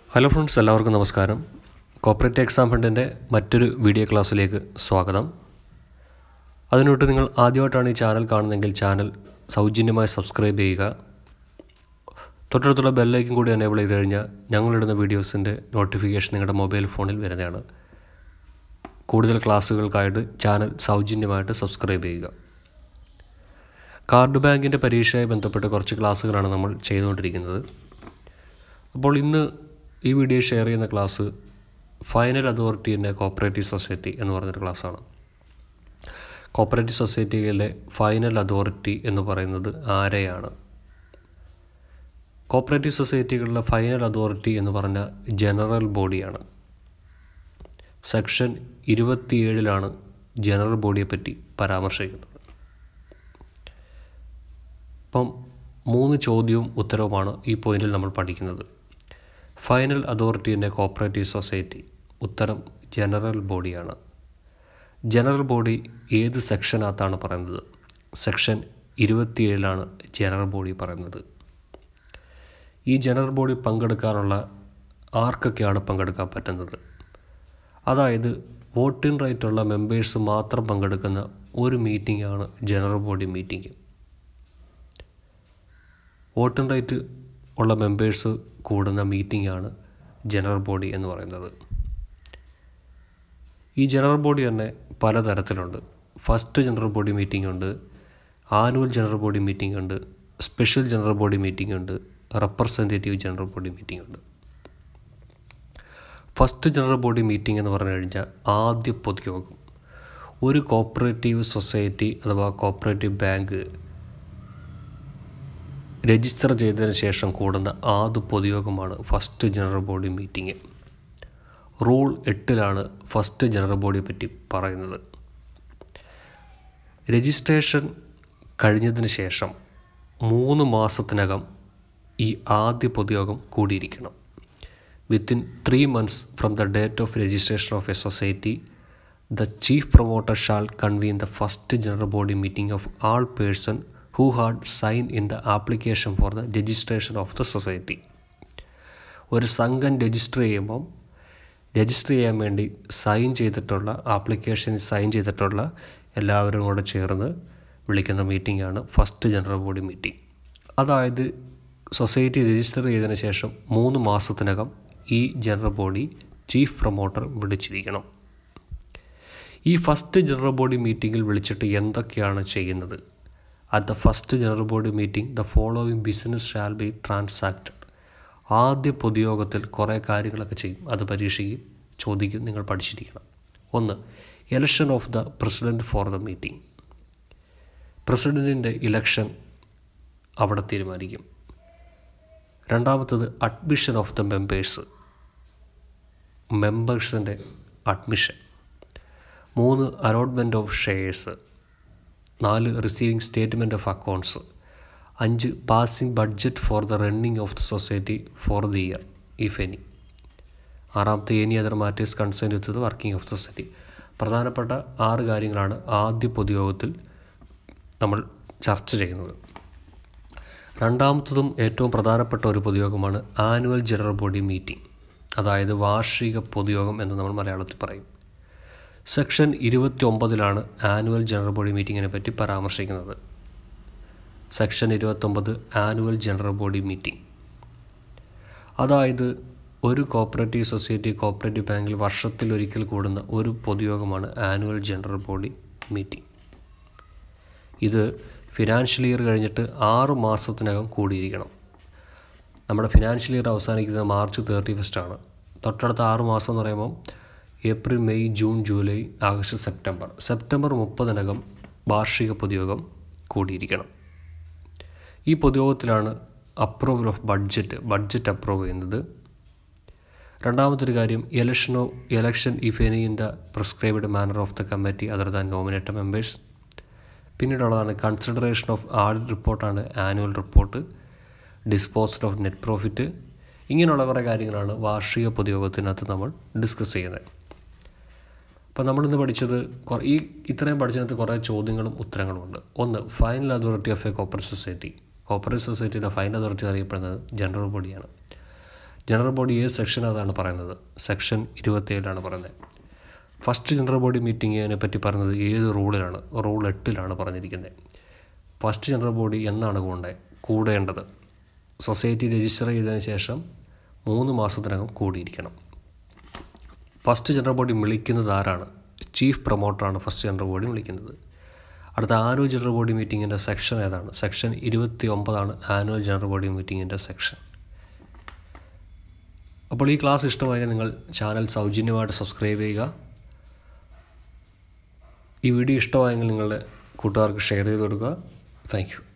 hello friends എല്ലാവർക്കും നമസ്കാരം cooperate exam ഫണ്ടിൻ്റെ മറ്റൊരു വീഡിയോ ക്ലാസ്സിലേക്ക് സ്വാഗതം അതിനോട്ട് നിങ്ങൾ ആദ്യമായിട്ടാണ് ഈ ചാനൽ കാണുന്നതെങ്കിൽ ചാനൽ സൗജന്യമായി സബ്സ്ക്രൈബ് ചെയ്യുക തൊട്ടടുത്തുള്ള ബെല്ലൈക്കും കൂടി എനേബിൾ ചെയ്ത് കഴിഞ്ഞാൽ ഞങ്ങളിടുന്ന വീഡിയോസിൻ്റെ നോട്ടിഫിക്കേഷൻ നിങ്ങളുടെ മൊബൈൽ ഫോണിൽ വരുന്നതാണ് കൂടുതൽ ക്ലാസ്സുകൾക്കായിട്ട് ചാനൽ സൗജന്യമായിട്ട് സബ്സ്ക്രൈബ് ചെയ്യുക കാർഡ് ബാങ്കിൻ്റെ പരീക്ഷയുമായി ബന്ധപ്പെട്ട് കുറച്ച് ക്ലാസ്സുകളാണ് നമ്മൾ ചെയ്തുകൊണ്ടിരിക്കുന്നത് അപ്പോൾ ഇന്ന് ഈ വീഡിയോ ഷെയർ ചെയ്യുന്ന class final authority in a cooperative society എന്ന് പറഞ്ഞൊരു ക്ലാസ്സാണ് കോപ്പറേറ്റീവ് സൊസൈറ്റിയിലെ ഫൈനൽ അതോറിറ്റി എന്ന് പറയുന്നത് ആരെയാണ് കോപ്പറേറ്റീവ് സൊസൈറ്റികളിലെ ഫൈനൽ അതോറിറ്റി എന്ന് പറഞ്ഞ ജനറൽ ബോഡിയാണ് സെക്ഷൻ ഇരുപത്തിയേഴിലാണ് ജനറൽ ബോഡിയെ പറ്റി പരാമർശിക്കുന്നത് അപ്പം മൂന്ന് ചോദ്യവും ഉത്തരവുമാണ് ഈ പോയിന്റിൽ നമ്മൾ പഠിക്കുന്നത് final authority in a cooperative society ഉത്തരം ജനറൽ ബോഡിയാണ് ജനറൽ ബോഡി ഏത് സെക്ഷനകത്താണ് പറയുന്നത് സെക്ഷൻ ഇരുപത്തിയേഴിലാണ് ജനറൽ ബോഡി പറയുന്നത് ഈ ജനറൽ ബോഡി പങ്കെടുക്കാനുള്ള ആർക്കൊക്കെയാണ് പങ്കെടുക്കാൻ പറ്റുന്നത് അതായത് വോട്ടിംഗ് റൈറ്റുള്ള മെമ്പേഴ്സ് മാത്രം പങ്കെടുക്കുന്ന ഒരു മീറ്റിംഗാണ് general body meeting voting right ഉള്ള മെമ്പേഴ്സ് കൂടുന്ന മീറ്റിംഗാണ് ജനറൽ ബോഡി എന്ന് പറയുന്നത് ഈ ജനറൽ ബോഡി തന്നെ പലതരത്തിലുണ്ട് ഫസ്റ്റ് ജനറൽ ബോഡി മീറ്റിംഗ് ഉണ്ട് ആനുവൽ ജനറൽ ബോഡി മീറ്റിംഗ് ഉണ്ട് സ്പെഷ്യൽ ജനറൽ ബോഡി മീറ്റിംഗ് ഉണ്ട് റെപ്രസെൻറ്റേറ്റീവ് ജനറൽ ബോഡി മീറ്റിംഗ് ഉണ്ട് ഫസ്റ്റ് ജനറൽ ബോഡി മീറ്റിംഗ് എന്ന് പറഞ്ഞു കഴിഞ്ഞാൽ ആദ്യ പൊതുയോഗം ഒരു കോപ്പറേറ്റീവ് സൊസൈറ്റി അഥവാ കോപ്പറേറ്റീവ് ബാങ്ക് രജിസ്റ്റർ ചെയ്തതിന് ശേഷം കൂടുന്ന ആദ്യ പൊതുയോഗമാണ് first general body meeting rule എട്ടിലാണ് ഫസ്റ്റ് ജനറൽ ബോഡിയെ പറ്റി പറയുന്നത് രജിസ്ട്രേഷൻ കഴിഞ്ഞതിന് ശേഷം മൂന്ന് മാസത്തിനകം ഈ ആദ്യ പൊതുയോഗം കൂടിയിരിക്കണം within three months from the date of registration of a society the chief promoter shall convene the first general body meeting of all person who had sign in the application for the registration of the society ഒരു സംഘം register ചെയ്യുമ്പം register ചെയ്യാൻ വേണ്ടി sign ചെയ്തിട്ടുള്ള ആപ്ലിക്കേഷനിൽ sign ചെയ്തിട്ടുള്ള എല്ലാവരും കൂടെ ചേർന്ന് വിളിക്കുന്ന മീറ്റിംഗാണ് ഫസ്റ്റ് ജനറൽ ബോഡി മീറ്റിംഗ് അതായത് സൊസൈറ്റി രജിസ്റ്റർ ചെയ്തതിന് ശേഷം മൂന്ന് മാസത്തിനകം ഈ ജനറൽ ബോഡി ചീഫ് പ്രൊമോട്ടർ വിളിച്ചിരിക്കണം ഈ ഫസ്റ്റ് ജനറൽ ബോഡി മീറ്റിങ്ങിൽ വിളിച്ചിട്ട് എന്തൊക്കെയാണ് ചെയ്യുന്നത് at the first general body meeting the following business shall be transacted ആദ്യ പൊതുയോഗത്തിൽ കുറേ കാര്യങ്ങളൊക്കെ ചെയ്യും അത് പരീക്ഷയ്ക്ക് ചോദിക്കും നിങ്ങൾ പഠിച്ചിരിക്കണം ഒന്ന് election of the president for the meeting പ്രസിഡൻറ്റിൻ്റെ ഇലക്ഷൻ അവിടെ തീരുമാനിക്കും രണ്ടാമത്തത് അഡ്മിഷൻ ഓഫ് ദ മെമ്പേഴ്സ് മെമ്പേഴ്സിൻ്റെ അഡ്മിഷൻ മൂന്ന് അലോട്ട്മെൻറ്റ് ഓഫ് ഷെയർസ് നാല് റിസീവിങ് സ്റ്റേറ്റ്മെൻറ്റ് ഓഫ് അക്കൗണ്ട്സ് അഞ്ച് passing budget for the running of the society for the year if any ആറാമത്തെ any other matters concern with the working of society പ്രധാനപ്പെട്ട ആറ് കാര്യങ്ങളാണ് ആദ്യ പൊതുയോഗത്തിൽ നമ്മൾ ചർച്ച ചെയ്യുന്നത് രണ്ടാമത്തതും ഏറ്റവും പ്രധാനപ്പെട്ട ഒരു പൊതുയോഗമാണ് ആനുവൽ ജനറൽ ബോഡി മീറ്റിംഗ് അതായത് വാർഷിക പൊതുയോഗം എന്ന് നമ്മൾ മലയാളത്തിൽ പറയും സെക്ഷൻ ഇരുപത്തി ഒമ്പതിലാണ് ആനുവൽ ജനറൽ ബോഡി മീറ്റിങ്ങിനെ പറ്റി പരാമർശിക്കുന്നത് സെക്ഷൻ ഇരുപത്തൊമ്പത് ആനുവൽ ജനറൽ ബോഡി മീറ്റിംഗ് അതായത് ഒരു കോപ്പറേറ്റീവ് സൊസൈറ്റി കോപ്പറേറ്റീവ് ബാങ്കിൽ വർഷത്തിൽ ഒരിക്കൽ കൂടുന്ന ഒരു പൊതുയോഗമാണ് ആനുവൽ ജനറൽ ബോഡി മീറ്റിംഗ് ഇത് ഫിനാൻഷ്യൽ ഇയർ കഴിഞ്ഞിട്ട് ആറ് മാസത്തിനകം കൂടിയിരിക്കണം നമ്മുടെ ഫിനാൻഷ്യൽ ഇയർ അവസാനിക്കുന്നത് മാർച്ച് തേർട്ടി ഫസ്റ്റാണ് തൊട്ടടുത്ത ആറ് മാസം എന്ന് പറയുമ്പോൾ April May June July August September September മുപ്പതിനകം വാർഷിക പൊതുയോഗം കൂടിയിരിക്കണം ഈ പൊതുയോഗത്തിലാണ് approval of budget budget approve ചെയ്യുന്നത് രണ്ടാമതൊരു കാര്യം ഇലക്ഷനോ election if any in the prescribed manner of the committee other than nominated members പിന്നീടുള്ളതാണ് കൺസിഡറേഷൻ ഓഫ് ആഡിറ്റ് റിപ്പോർട്ടാണ് annual report disposal of net profit ഇങ്ങനെയുള്ള കുറേ കാര്യങ്ങളാണ് വാർഷിക പൊതുയോഗത്തിനകത്ത് നമ്മൾ ഡിസ്കസ് ചെയ്യുന്നത് അപ്പോൾ നമ്മളിന്ന് പഠിച്ചത് ഈ ഇത്രയും പഠിച്ചതിനകത്ത് കുറേ ചോദ്യങ്ങളും ഉത്തരങ്ങളും ഉണ്ട് ഒന്ന് final authority of a cooperate society cooperate സൊസൈറ്റിയുടെ ഫൈനൽ അതോറിറ്റി അറിയപ്പെടുന്നത് ജനറൽ ബോഡിയാണ് ജനറൽ ബോഡി ഏത് സെക്ഷൻ അതാണ് പറയുന്നത് സെക്ഷൻ ഇരുപത്തേഴിലാണ് പറയുന്നത് ഫസ്റ്റ് ജനറൽ ബോഡി മീറ്റിങ്ങിനെ പറ്റി പറയുന്നത് ഏത് റൂളിലാണ് റൂൾ എട്ടിലാണ് പറഞ്ഞിരിക്കുന്നത് ഫസ്റ്റ് ജനറൽ ബോഡി എന്നാണ് കൂടേണ്ടത് കൂടേണ്ടത് സൊസൈറ്റി രജിസ്റ്റർ ചെയ്തതിന് ശേഷം മൂന്ന് മാസത്തിനകം കൂടിയിരിക്കണം ഫസ്റ്റ് ജനറൽ ബോഡി വിളിക്കുന്നത് ആരാണ് ചീഫ് പ്രൊമോട്ടറാണ് ഫസ്റ്റ് ജനറൽ ബോഡി വിളിക്കുന്നത് അടുത്ത ആനുവൽ ജനറൽ ബോഡി മീറ്റിങ്ങിൻ്റെ സെക്ഷൻ ഏതാണ് സെക്ഷൻ ഇരുപത്തി ഒമ്പതാണ് ആനുവൽ ജനറൽ ബോഡി മീറ്റിങ്ങിൻ്റെ സെക്ഷൻ അപ്പോൾ ഈ ക്ലാസ് ഇഷ്ടമായെങ്കിൽ നിങ്ങൾ ചാനൽ സൗജന്യമായിട്ട് സബ്സ്ക്രൈബ് ചെയ്യുക ഈ വീഡിയോ ഇഷ്ടമായെങ്കിൽ നിങ്ങളുടെ കൂട്ടുകാർക്ക് ഷെയർ ചെയ്ത് കൊടുക്കുക താങ്ക് യു